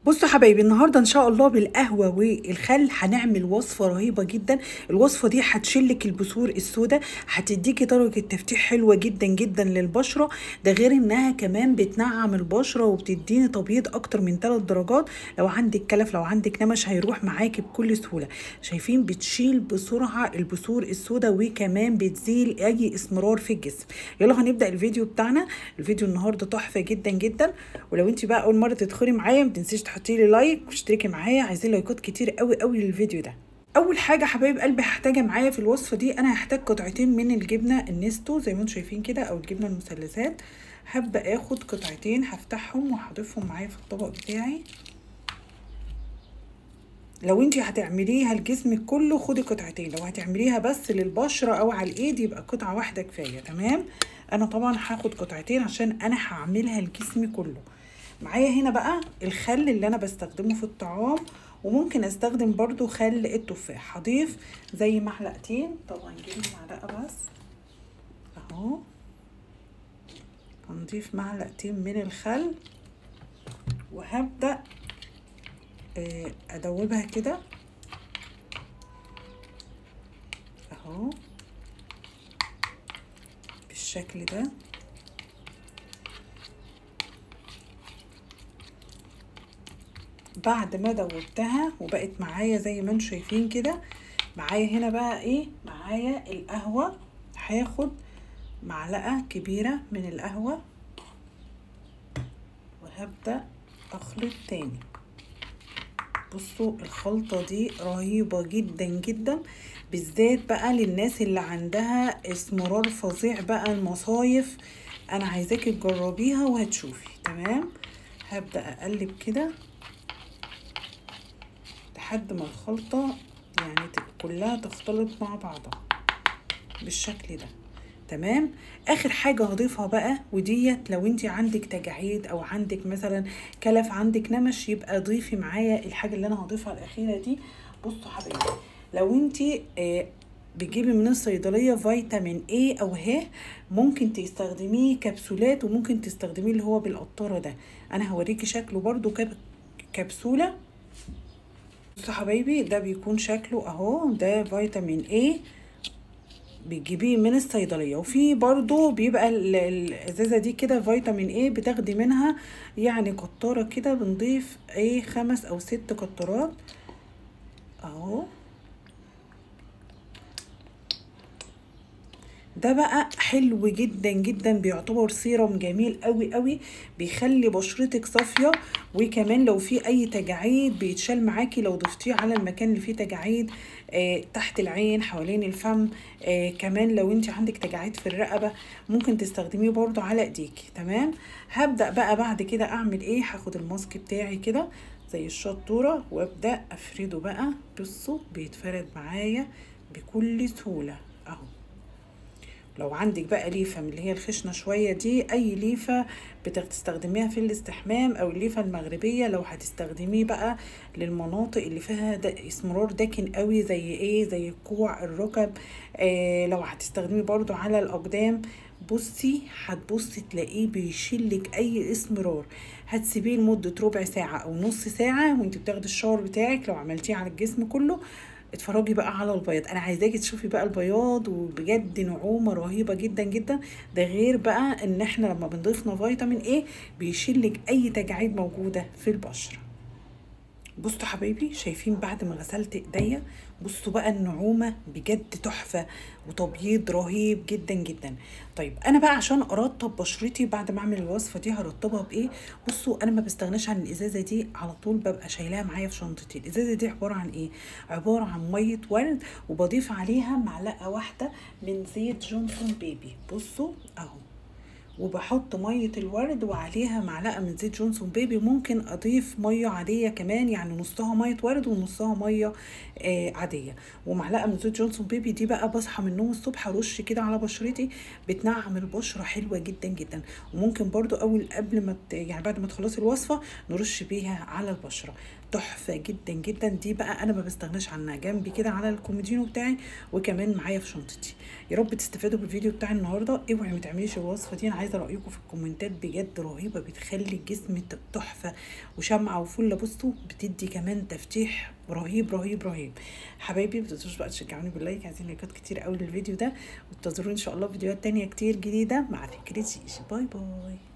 بصوا حبايبي النهارده ان شاء الله بالقهوه والخل هنعمل وصفه رهيبه جدا الوصفه دي هتشلك البثور السوداء هتديكي درجه تفتيح حلوه جدا جدا للبشره ده غير انها كمان بتنعم البشره وبتديني تبييض اكتر من 3 درجات لو عندك كلف لو عندك نمش هيروح معاكي بكل سهوله شايفين بتشيل بسرعه البثور السوداء وكمان بتزيل اي اسمرار في الجسم يلا هنبدا الفيديو بتاعنا الفيديو النهارده تحفه جدا جدا ولو انت بقى اول مره تدخلي معايا ما تنسيش تحطي لي لايك واشتركي معايا عايزين لايكات كتير قوي قوي للفيديو ده اول حاجه حبايب قلبي هحتاجها معايا في الوصفه دي انا هحتاج قطعتين من الجبنه النستو زي ما انتم شايفين كده او الجبنه المثلثات هبدا اخد قطعتين هفتحهم وهضيفهم معايا في الطبق بتاعي لو انت هتعمليها لجسمك كله خدي قطعتين لو هتعمليها بس للبشره او على الايد يبقى قطعه واحده كفايه تمام انا طبعا هاخد قطعتين عشان انا هعملها لجسمي كله معايا هنا بقى الخل اللي انا بستخدمه في الطعام وممكن استخدم برضو خل التفاح هضيف زي معلقتين طبعا نجيب معلقه بس اهو هنضيف معلقتين من الخل وهبدا ادوبها كده اهو بالشكل ده بعد ما دوبتها وبقت معايا زي ما انتم شايفين كده معايا هنا بقى ايه معايا القهوه هاخد معلقه كبيره من القهوه وهبدا اخلط تاني بصوا الخلطه دي رهيبه جدا جدا بالذات بقى للناس اللي عندها اسمرار فظيع بقى المصايف انا عايزاكي تجربيها وهتشوفي تمام هبدا اقلب كده لحد ما الخلطه يعني كلها تختلط مع بعضها بالشكل ده تمام اخر حاجه هضيفها بقى وديت لو انت عندك تجاعيد او عندك مثلا كلف عندك نمش يبقى ضيفي معايا الحاجه اللي انا هضيفها الاخيره دي بصوا حبايبي لو انت آه بتجيبي من الصيدليه فيتامين اي او ه ممكن تستخدميه كبسولات وممكن تستخدميه اللي هو بالقطاره ده انا هوريكي شكله برده كبسوله بصوا حبايبي ده بيكون شكله اهو ده فيتامين اي بتجيبيه من الصيدليه وفي برضو بيبقى الازازه دي كده فيتامين ايه بتاخدي منها يعني قطاره كده بنضيف ايه خمس او ست قطرات اهو ده بقى حلو جدا جدا بيعتبر سيرم جميل قوي قوي بيخلي بشرتك صافيه وكمان لو في اي تجاعيد بيتشال معاكي لو ضفتيه على المكان اللي فيه تجاعيد آه تحت العين حوالين الفم آه كمان لو انت عندك تجاعيد في الرقبه ممكن تستخدميه برضو على ايديكي تمام هبدا بقى بعد كده اعمل ايه هاخد الماسك بتاعي كده زي الشطوره وابدا افرده بقى بصوا بيتفرد معايا بكل سهوله اهو لو عندك بقى ليفة من اللي هي الخشنة شوية دي أي ليفة بتستخدميها في الاستحمام أو الليفة المغربية لو هتستخدميه بقى للمناطق اللي فيها دا اسمرار داكن قوي زي ايه زي الكوع الركب آه لو هتستخدميه برضو على الأقدام بصي هتبصي تلاقيه بيشيلك اي اسمرار هتسيبيه لمده ربع ساعه او نص ساعه وانت بتاخدي الشاور بتاعك لو عملتيه على الجسم كله اتفرجي بقى على البياض انا عايزاكي تشوفي بقى البياض وبجد نعومه رهيبه جدا جدا ده غير بقى ان احنا لما بنضيفنا فيتامين ايه بيشيلك اي تجاعيد موجوده في البشره بصوا حبايبي شايفين بعد ما غسلت ايديا بصوا بقى النعومه بجد تحفه وتبييض رهيب جدا جدا طيب انا بقى عشان ارطب بشرتي بعد ما اعمل الوصفه دي هرطبها بايه بصوا انا ما بستغناش عن الازازه دي على طول ببقى شايلاها معايا في شنطتي الازازه دي عباره عن ايه عباره عن ميه ورد وبضيف عليها معلقه واحده من زيت جونسون بيبي بصوا اهو وبحط مية الورد وعليها معلقة من زيت جونسون بيبي ممكن أضيف مية عادية كمان يعني نصها مية ورد ونصها مية آه عادية ومعلقة من زيت جونسون بيبي دي بقى بصحى من النوم الصبح أرش كده على بشرتي بتنعم البشرة حلوة جدا جدا وممكن برضو أول قبل ما يعني بعد ما تخلصي الوصفة نرش بيها على البشرة تحفه جدا جدا دي بقى انا ما بستغناش عنها جنبي كده على الكوميدينو بتاعي وكمان معايا في شنطتي يا رب تستفادوا بالفيديو بتاع النهارده اوعي ما تعمليش الوصفه دي انا عايزه عايزه رايكم في الكومنتات بجد رهيبه بتخلي الجسم تحفه وشمعه وفله بصوا بتدي كمان تفتيح رهيب رهيب رهيب حبايبي ما تنسوش بقى تشجعوني باللايك عايزين لايكات كتير قوي للفيديو ده وانتظروني ان شاء الله فيديوهات تانية كتير جديده مع فكرتي باي باي